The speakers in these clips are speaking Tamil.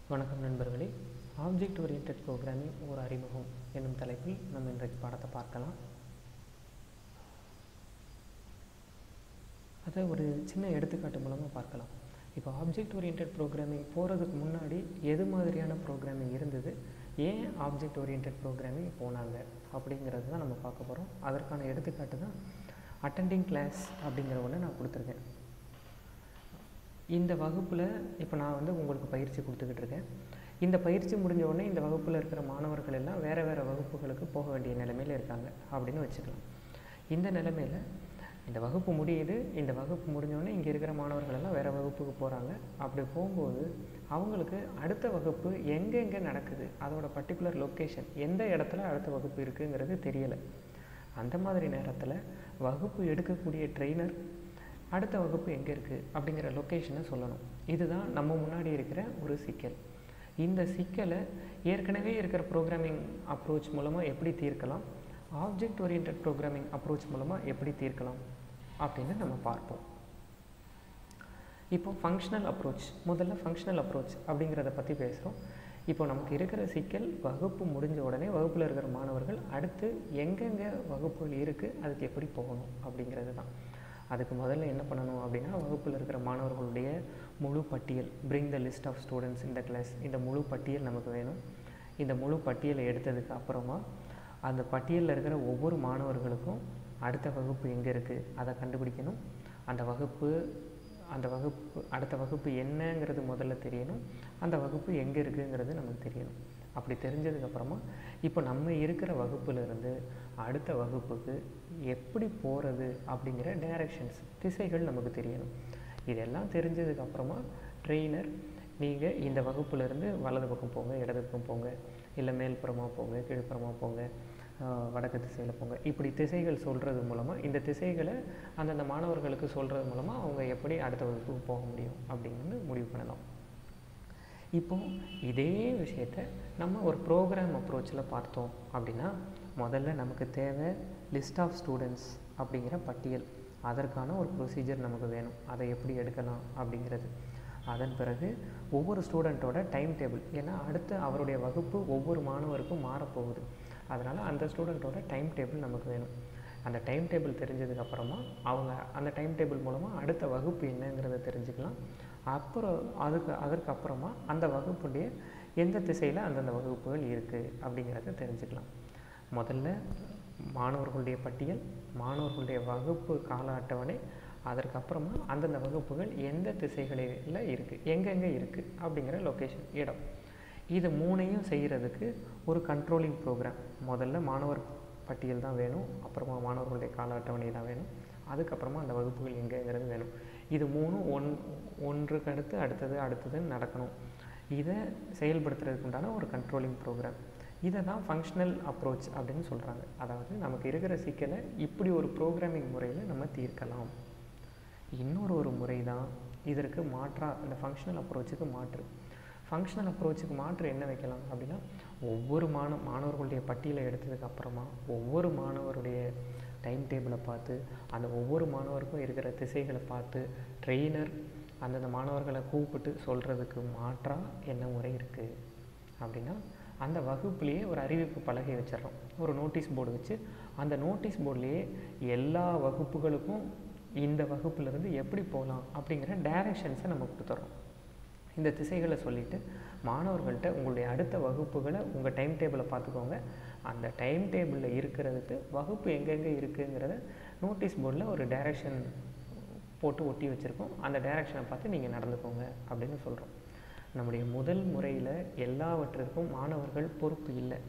வணக்கம் நண்பர்களே ஆப்ஜெக்ட் ஓரியன்ட் ப்ரோக்ராமிங் ஒரு அறிமுகம் என்னும் தலைப்பில் நம்ம இன்றைக்கு பாடத்தை பார்க்கலாம் அதை ஒரு சின்ன எடுத்துக்காட்டு மூலமாக பார்க்கலாம் இப்போ ஆப்ஜெக்ட் ஓரியன்ட் ப்ரோக்ராமிங் போகிறதுக்கு முன்னாடி எது மாதிரியான ப்ரோக்ராமிங் இருந்தது ஏன் ஆப்ஜெக்ட் ஓரியன்ட் ப்ரோக்ராமிங் போனாங்க அப்படிங்கிறது தான் நம்ம பார்க்க போகிறோம் அதற்கான எடுத்துக்காட்டு தான் அட்டெண்டிங் கிளாஸ் அப்படிங்கிற ஒன்று நான் கொடுத்துருக்கேன் இந்த வகுப்பில் இப்போ நான் வந்து உங்களுக்கு பயிற்சி கொடுத்துக்கிட்டு இருக்கேன் இந்த பயிற்சி முடிஞ்ச உடனே இந்த வகுப்பில் இருக்கிற மாணவர்கள் எல்லாம் வேறு வேறு வகுப்புகளுக்கு போக வேண்டிய நிலைமையில் இருக்காங்க அப்படின்னு வச்சுக்கலாம் இந்த நிலைமையில் இந்த வகுப்பு முடியுது இந்த வகுப்பு முடிஞ்சோடனே இங்கே இருக்கிற மாணவர்கள் எல்லாம் வேறு வகுப்புக்கு போகிறாங்க அப்படி போகும்போது அவங்களுக்கு அடுத்த வகுப்பு எங்கெங்கே நடக்குது அதோட பர்டிகுலர் லொக்கேஷன் எந்த இடத்துல அடுத்த வகுப்பு இருக்குங்கிறது தெரியலை அந்த மாதிரி நேரத்தில் வகுப்பு எடுக்கக்கூடிய ட்ரெயினர் அடுத்த வகுப்பு எங்கே இருக்குது அப்படிங்கிற லொக்கேஷனை சொல்லணும் இதுதான் நம்ம முன்னாடி இருக்கிற ஒரு சிக்கல் இந்த சிக்கலை ஏற்கனவே இருக்கிற ப்ரோக்ராமிங் அப்ரோச் மூலமாக எப்படி தீர்க்கலாம் ஆப்ஜெக்ட் ஓரியன்ட் ப்ரோக்ராமிங் அப்ரோச் மூலமாக எப்படி தீர்க்கலாம் அப்படின்னு நம்ம பார்ப்போம் இப்போ ஃபங்க்ஷனல் அப்ரோச் முதல்ல ஃபங்க்ஷனல் அப்ரோச் அப்படிங்கிறத பற்றி பேசுகிறோம் இப்போ நமக்கு இருக்கிற சிக்கல் வகுப்பு முடிஞ்ச உடனே வகுப்பில் இருக்கிற மாணவர்கள் அடுத்து எங்கெங்கே வகுப்புகள் இருக்குது அதுக்கு எப்படி போகணும் அப்படிங்கிறது தான் அதுக்கு முதல்ல என்ன பண்ணணும் அப்படின்னா வகுப்பில் இருக்கிற மாணவர்களுடைய முழு பட்டியல் bring the list of students இந்த கிளாஸ் இந்த முழு பட்டியல் நமக்கு வேணும் இந்த முழு பட்டியலை எடுத்ததுக்கு அப்புறமா அந்த பட்டியலில் இருக்கிற ஒவ்வொரு மாணவர்களுக்கும் அடுத்த வகுப்பு எங்கே இருக்குது அதை கண்டுபிடிக்கணும் அந்த வகுப்பு அந்த வகுப்பு அடுத்த வகுப்பு என்னங்கிறது முதல்ல தெரியணும் அந்த வகுப்பு எங்கே இருக்குங்கிறது நமக்கு தெரியணும் அப்படி தெரிஞ்சதுக்கப்புறமா இப்போ நம்ம இருக்கிற வகுப்புலேருந்து அடுத்த வகுப்புக்கு எப்படி போகிறது அப்படிங்கிற டைரக்ஷன்ஸ் திசைகள் நமக்கு தெரியணும் இதெல்லாம் தெரிஞ்சதுக்கப்புறமா ட்ரெயினர் நீங்கள் இந்த வகுப்புலேருந்து வலது பக்கம் போங்க இடது பக்கம் போங்க இல்லை மேல்புறமாக போங்க கீழ்ப்புறமாக போங்க வடக்கு திசையில் போங்க இப்படி திசைகள் சொல்கிறது மூலமாக இந்த திசைகளை அந்தந்த மாணவர்களுக்கு சொல்கிறது மூலமாக அவங்க எப்படி அடுத்த வகுப்புக்கு போக முடியும் அப்படின்னு முடிவு பண்ணலாம் இப்போ இதே விஷயத்த நம்ம ஒரு ப்ரோக்ராம் அப்ரோச்சில் பார்த்தோம் அப்படின்னா முதல்ல நமக்கு தேவை லிஸ்ட் ஆஃப் ஸ்டூடெண்ட்ஸ் அப்படிங்கிற பட்டியல் அதற்கான ஒரு ப்ரொசீஜர் நமக்கு வேணும் அதை எப்படி எடுக்கலாம் அப்படிங்கிறது அதன் பிறகு ஒவ்வொரு ஸ்டூடெண்ட்டோட டைம் டேபிள் ஏன்னா அடுத்து அவருடைய வகுப்பு ஒவ்வொரு மாணவருக்கும் மாறப்போகுது அதனால் அந்த ஸ்டூடெண்ட்டோட டைம் டேபிள் நமக்கு வேணும் அந்த டைம் டேபிள் தெரிஞ்சதுக்கப்புறமா அவங்க அந்த டைம் டேபிள் மூலமாக அடுத்த வகுப்பு என்னங்கிறத தெரிஞ்சுக்கலாம் அப்புறம் அதுக்கு அதற்கு அப்புறமா அந்த வகுப்புடைய எந்த திசையில் அந்தந்த வகுப்புகள் இருக்குது அப்படிங்கிறத தெரிஞ்சுக்கலாம் முதல்ல மாணவர்களுடைய பட்டியல் மாணவர்களுடைய வகுப்பு கால அட்டவணை அதற்கப்புறமா அந்தந்த வகுப்புகள் எந்த திசைகளில் இருக்குது எங்கெங்கே இருக்குது அப்படிங்கிற லொக்கேஷன் இடம் இது மூணையும் செய்கிறதுக்கு ஒரு கண்ட்ரோலிங் ப்ரோக்ராம் முதல்ல மாணவர் பட்டியல் தான் வேணும் அப்புறமா மாணவர்களுடைய கால அட்டவணை தான் வேணும் அதுக்கப்புறமா அந்த வகுப்புகள் எங்கேங்கிறது வேணும் இது மூணும் ஒன் ஒன்றுக்கு அடுத்து அடுத்தது அடுத்ததுன்னு நடக்கணும் இதை செயல்படுத்துறதுக்கு உண்டான ஒரு கண்ட்ரோலிங் ப்ரோக்ராம் இதை தான் ஃபங்க்ஷனல் அப்ரோச் அப்படின்னு சொல்கிறாங்க அதாவது நமக்கு இருக்கிற சிக்கலை இப்படி ஒரு ப்ரோக்ராமிங் முறையில் நம்ம தீர்க்கலாம் இன்னொரு ஒரு முறை தான் இதற்கு மாற்றாக இந்த ஃபங்க்ஷனல் அப்ரோச்சுக்கு மாற்று ஃபங்க்ஷனல் அப்ரோச்சுக்கு மாற்று என்ன வைக்கலாம் அப்படின்னா ஒவ்வொரு மாண மாணவர்களுடைய பட்டியலை எடுத்ததுக்கு அப்புறமா ஒவ்வொரு மாணவருடைய டைம் டேபிளை பார்த்து அந்த ஒவ்வொரு மாணவருக்கும் இருக்கிற திசைகளை பார்த்து ட்ரெயினர் அந்தந்த மாணவர்களை கூப்பிட்டு சொல்கிறதுக்கு மாற்றாக என்ன முறை இருக்குது அப்படின்னா அந்த வகுப்புலேயே ஒரு அறிவிப்பு பலகை வச்சிடறோம் ஒரு நோட்டீஸ் போர்டு வச்சு அந்த நோட்டீஸ் போர்ட்லேயே எல்லா வகுப்புகளுக்கும் இந்த வகுப்புலேருந்து எப்படி போகலாம் அப்படிங்கிற டைரக்ஷன்ஸை நம்ம கொடுத்துட்றோம் இந்த திசைகளை சொல்லிவிட்டு மாணவர்கள்ட்ட உங்களுடைய அடுத்த வகுப்புகளை உங்கள் டைம் டேபிளை பார்த்துக்கோங்க அந்த டைம் டேபிளில் இருக்கிறதுக்கு வகுப்பு எங்கெங்கே இருக்குங்கிறத நோட்டீஸ் போர்டில் ஒரு டைரக்ஷன் போட்டு ஒட்டி வச்சுருக்கோம் அந்த டைரக்ஷனை பார்த்து நீங்கள் நடந்துக்கோங்க அப்படின்னு சொல்கிறோம் நம்முடைய முதல் முறையில் எல்லாவற்றிற்கும் மாணவர்கள் பொறுப்பு இல்லை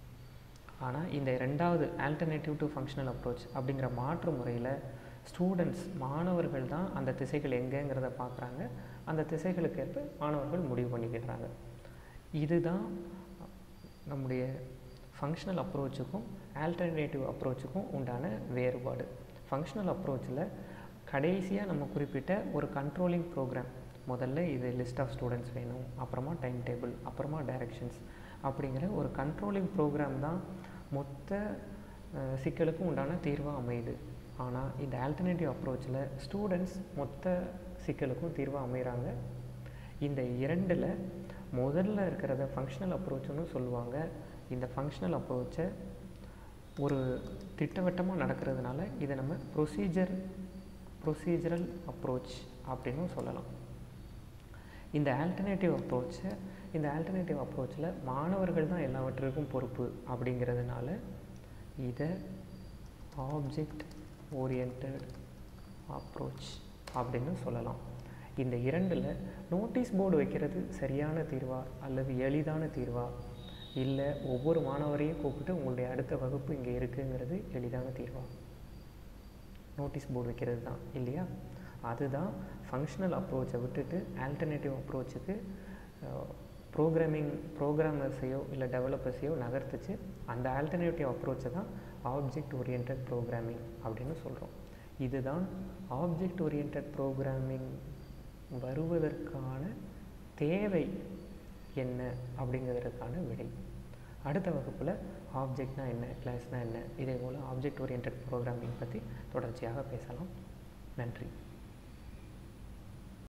ஆனால் இந்த ரெண்டாவது ஆல்டர்னேட்டிவ் டு ஃபங்க்ஷனல் அப்ரோச் அப்படிங்கிற மாற்று முறையில் ஸ்டூடெண்ட்ஸ் மாணவர்கள் தான் அந்த திசைகள் எங்கேங்கிறத பார்க்குறாங்க அந்த திசைகளுக்கு ஏற்ப மாணவர்கள் முடிவு பண்ணிக்கிடுறாங்க இதுதான் நம்முடைய ஃபங்க்ஷனல் அப்ரோச்சுக்கும் ஆல்டர்னேட்டிவ் அப்ரோச்சுக்கும் உண்டான வேறுபாடு ஃபங்க்ஷனல் அப்ரோச்சில் கடைசியாக நம்ம குறிப்பிட்ட ஒரு கண்ட்ரோலிங் ப்ரோக்ராம் முதல்ல இது லிஸ்ட் ஆஃப் ஸ்டூடெண்ட்ஸ் வேணும் அப்புறமா டைம் டேபிள் அப்புறமா டைரக்ஷன்ஸ் அப்படிங்கிற ஒரு கண்ட்ரோலிங் ப்ரோக்ராம் தான் மொத்த சிக்கலுக்கும் உண்டான தீர்வாக அமையுது ஆனால் இந்த ஆல்டர்னேட்டிவ் அப்ரோச்சில் ஸ்டூடெண்ட்ஸ் மொத்த சிக்கலுக்கும் தீர்வாக அமைகிறாங்க இந்த இரண்டில் முதல்ல இருக்கிறத ஃபங்க்ஷனல் அப்ரோச்சுன்னு சொல்லுவாங்க இந்த ஃபங்க்ஷனல் அப்ரோச்சை ஒரு திட்டவட்டமாக நடக்கிறதுனால இதை நம்ம ப்ரொசீஜர் ப்ரொசீஜரல் அப்ரோச் அப்படின்னும் சொல்லலாம் இந்த ஆல்டர்னேட்டிவ் அப்ரோச்சை இந்த ஆல்டர்னேட்டிவ் அப்ரோச்சில் மாணவர்கள் தான் எல்லாவற்றிற்கும் பொறுப்பு அப்படிங்கிறதுனால இதை ஆப்ஜெக்ட் ஓரியன்ட் அப்ரோச் அப்படின்னு சொல்லலாம் இந்த இரண்டில் நோட்டீஸ் போர்டு வைக்கிறது சரியான தீர்வா அல்லது எளிதான தீர்வா இல்லை ஒவ்வொரு மாணவரையும் கூப்பிட்டு உங்களுடைய அடுத்த வகுப்பு இங்கே இருக்குங்கிறது எளிதான தீர்வா நோட்டீஸ் போர்டு வைக்கிறது தான் இல்லையா அதுதான் ஃபங்க்ஷனல் அப்ரோச்சை விட்டுட்டு ஆல்டர்னேட்டிவ் அப்ரோச்சுக்கு ப்ரோக்ராமிங் ப்ரோக்ராமர்ஸையோ இல்லை டெவலப்பர்ஸையோ நகர்த்துச்சு அந்த ஆல்டர்னேட்டிவ் அப்ரோச்சை தான் ஆப்ஜெக்ட் ஓரியன்ட் ப்ரோக்ராமிங் அப்படின்னு சொல்கிறோம் இதுதான் ஆப்ஜெக்ட் ஓரியன்ட் ப்ரோக்ராமிங் வருவதற்கான தேவை என்ன அப்படிங்கிறதுக்கான விடை அடுத்த வகுப்பில் ஆப்ஜெக்ட்னா என்ன கிளாஸ்னால் என்ன இதே போல் ஆப்ஜெக்ட் ஓரியன்ட் ப்ரோக்ராமிங் பற்றி தொடர்ச்சியாக பேசலாம் நன்றி